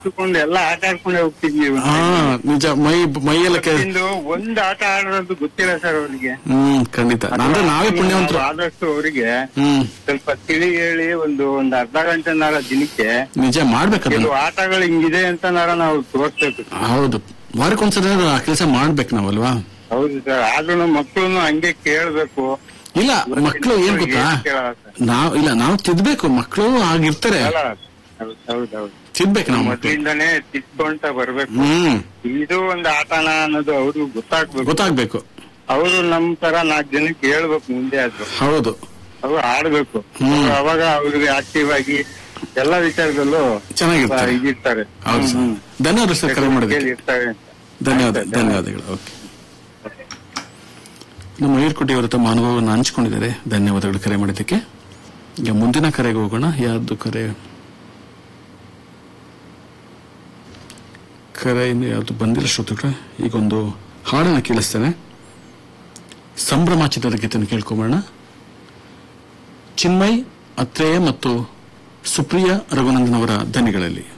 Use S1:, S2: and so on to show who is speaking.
S1: ಕುತ್ಕೊಂಡು ಎಲ್ಲ ಆಟ ಆಡ್ಕೊಂಡೇ ಹೋಗ್ತಿದ್ವಿ
S2: ಹಾ ನಿಜ ಮೈ ಮೈಯೆಲ್ಲ ಕೆ
S1: ಇಂದು ಒಂದ್ ಆಟ ಆಡೋದು ಗೊತ್ತಿಲ್ಲ ಸರ್ ಅವ್ರಿಗೆ
S2: ಹ್ಮ್ ಖಂಡಿತ ಅಂದ್ರೆ ನಾವೇ ಪುಣ್ಯವಂತರು
S1: ನಾವು ಆದಷ್ಟು ಅವರಿಗೆ
S2: ಹ್ಮ್
S1: ಸ್ವಲ್ಪ ತಿಳಿ ಹೇಳಿ ಒಂದು ಒಂದ್ ಅರ್ಧ ಗಂಟೆ ನಾರ ದಿನಕ್ಕೆ
S2: ನಿಜ ಮಾಡ್ಬೇಕದನ್ನ
S1: ಕೆಲವು ಆಟಗಳು ಹಿಂಗಿದೆ ಅಂತ ನಾರ ನಾವು ತೋರ್ಸ್ಬೇಕು
S2: ಹೌದು ವಾರಕ್ಕೊಂದ್ಸಲ ಆ ಕೆಲಸ ಮಾಡ್ಬೇಕು ನಾವಲ್ವಾ
S1: ಹೌದು ಸರ್ ಆದ್ರೂ ಮಕ್ಳು ಹಂಗೆ ಕೇಳ್ಬೇಕು
S2: ಇಲ್ಲ ಮಕ್ಕಳು ಏನ್ ಗೊತ್ತಾ
S1: ಏನ್ ಕೇಳಲ್ಲ ಸರ್.
S2: ನಾವ್ ಇಲ್ಲ ನಾವು ತಿದ್ಬೇಕು ಮಕ್ಕಳು ಆಗಿರ್ತಾರೆ
S1: ಅಲ್ಲ, ಹೌದ್ ಹೌದ್ ಹೌದು
S2: ತಿದ್ಬೇಕು ನಾವು ಮಕ್ಕಳು
S1: ಮೊದ್ಲಿಂದಾನೇ ತಿಳ್ಕೊಂತ ಬರ್ಬೇಕು
S2: ಹ್ಮ್
S1: ಇದು ಒಂದು ಆಟನ ಅನ್ನೋದು ಅವ್ರಿಗೆ ಗೊತ್ತಾಗ್ಬೇಕು
S2: ಗೊತ್ತಾಗ್ಬೇಕು
S1: ಅವರು ನಮ್ ತರ ನಾಲ್ಕು ಜನಕ್ಕೆ ಹೇಳ್ಬೇಕು ಮುಂದೆ ಅದು
S2: ಹೌದು
S1: ಅವ್ರು ಆಡ್ಬೇಕು
S2: ಹ್ಮ್.
S1: ಅವ್ರು ಅವಾಗ ಅವ್ರಿಗೆ ಆಕ್ಟಿವ್ ಆಗಿ ಎಲ್ಲಾ ವಿಚಾರದಲ್ಲೂ
S2: ಚೆನ್ನಾಗಿರ್ತಾರೆ
S1: ಇದಿರ್ತಾರೆ
S2: ಹೌದು ಸರ್ ಧನ್ಯವಾದ ಸರ್ ಕರೆ ಮಾಡೋದಕ್ಕೆ
S1: ಇರ್ತಾರೆ
S2: ಧನ್ಯವಾದ ಧನ್ಯವಾದಗಳು ಓಕೆ ನಮ್ಮ ಈರ್ಕುಟಿ ಅವರು ತಮ್ಮ ಅನುಭವವನ್ನು ಹಂಚಿಕೊಂಡಿದ್ದಾರೆ ಧನ್ಯವಾದಗಳು ಕರೆ ಮಾಡಿದ್ದಕ್ಕೆ ಈಗ ಮುಂದಿನ ಕರೆಗೆ ಹೋಗೋಣ ಯಾರ್ದು ಕರೆ ಕರೆ ಇನ್ನು ಯಾವ್ದು ಬಂದಿಲ್ಲ ಶ್ರೋತೃಗಳೇ ಈಗ ಒಂದು ಹಾಡನ್ನು ಕೇಳಿಸ್ತೇನೆ ಸಂಭ್ರಮ ಚಿತ್ರದ ಗೀತೆಯನ್ನು ಕೇಳ್ಕೊಂಬೋಣ ಚಿನ್ಮಯ್ ಅತ್ರೇಯ ಮತ್ತು ಸುಪ್ರಿಯಾ ರಘುನಂದನ್ ಅವರ ದನಿಗಳಲ್ಲಿ